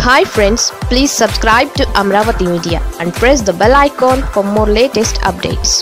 hi friends please subscribe to Amaravati media and press the bell icon for more latest updates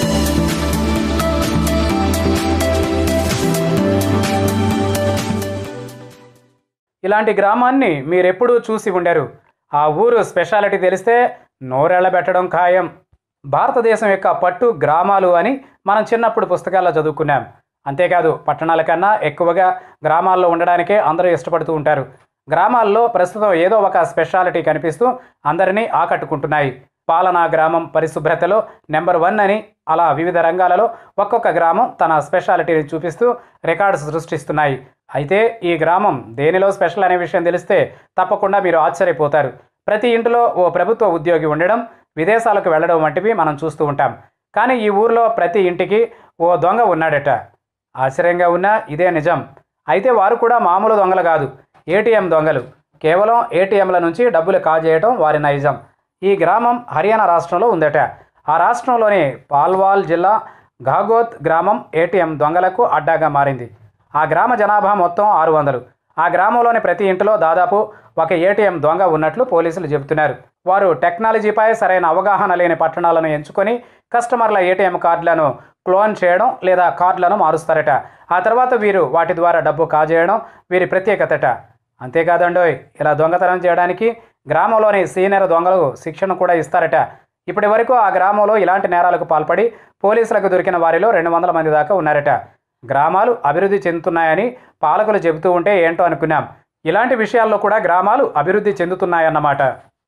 ఇలాంటి గ్రామాన్ని మీరెప్పుడూ చూసి ఉండరు ఆ ఊరు స్పెషాలిటీ తెలిస్తే నోరెళ్ళబెట్టడం ఖాయం భారతదేశం యొక్క పట్టు గ్రామాలు అని మనం చిన్నప్పుడు పుస్తకాల్లో చదువుకున్నాం అంతేకాదు పట్టణాల కన్నా ఎక్కువగా గ్రామాల్లో ఉండడానికే అందరూ ఇష్టపడుతూ ఉంటారు గ్రామాల్లో ప్రస్తుతం ఏదో ఒక స్పెషాలిటీ కనిపిస్తూ అందరినీ ఆకట్టుకుంటున్నాయి పాలనా గ్రామం పరిశుభ్రతలో నెంబర్ వన్ అని అలా వివిధ రంగాలలో ఒక్కొక్క గ్రామం తన స్పెషాలిటీని చూపిస్తూ రికార్డ్స్ సృష్టిస్తున్నాయి అయితే ఈ గ్రామం దేనిలో స్పెషల్ అనే విషయం తెలిస్తే తప్పకుండా మీరు ఆశ్చర్యపోతారు ప్రతి ఇంటిలో ఓ ప్రభుత్వ ఉద్యోగి ఉండడం విదేశాలకు వెళ్ళడం వంటివి మనం చూస్తూ ఉంటాం కానీ ఈ ఊర్లో ప్రతి ఇంటికి ఓ దొంగ ఉన్నాడట ఆశ్చర్యంగా ఉన్నా ఇదే నిజం అయితే వారు కూడా మామూలు దొంగలు కాదు ఏటీఎం దొంగలు కేవలం ఏటీఎంల నుంచి డబ్బులు కాజేయటం వారి నైజం ఈ గ్రామం హర్యానా రాష్ట్రంలో ఉందట ఆ రాష్ట్రంలోని పాల్వాల్ జిల్లా ఘాగోత్ గ్రామం ఏటీఎం దొంగలకు అడ్డాగా మారింది ఆ గ్రామ జనాభా మొత్తం ఆరు వందలు ఆ గ్రామంలోని ప్రతి ఇంటిలో దాదాపు ఒక ఏటీఎం దొంగ ఉన్నట్లు పోలీసులు చెబుతున్నారు వారు టెక్నాలజీపై సరైన అవగాహన లేని పట్టణాలను ఎంచుకొని కస్టమర్ల ఏటీఎం కార్డులను క్లోన్ చేయడం లేదా కార్డులను మారుస్తారట ఆ తర్వాత వీరు వాటి ద్వారా డబ్బు కాజేయడం వీరి ప్రత్యేకతట అంతేకాదండోయ్ ఇలా దొంగతనం చేయడానికి గ్రామంలోని సీనియర్ దొంగలు శిక్షణ కూడా ఇస్తారట ఇప్పటి వరకు ఆ గ్రామంలో ఇలాంటి నేరాలకు పాల్పడి పోలీసులకు దొరికిన వారిలో రెండు వందల మంది దాకా ఉన్నారట గ్రామాలు అభివృద్ధి చెందుతున్నాయని పాలకులు చెబుతూ ఉంటే ఏంటో అనుకున్నాం ఇలాంటి విషయాల్లో కూడా గ్రామాలు అభివృద్ధి చెందుతున్నాయన్నమాట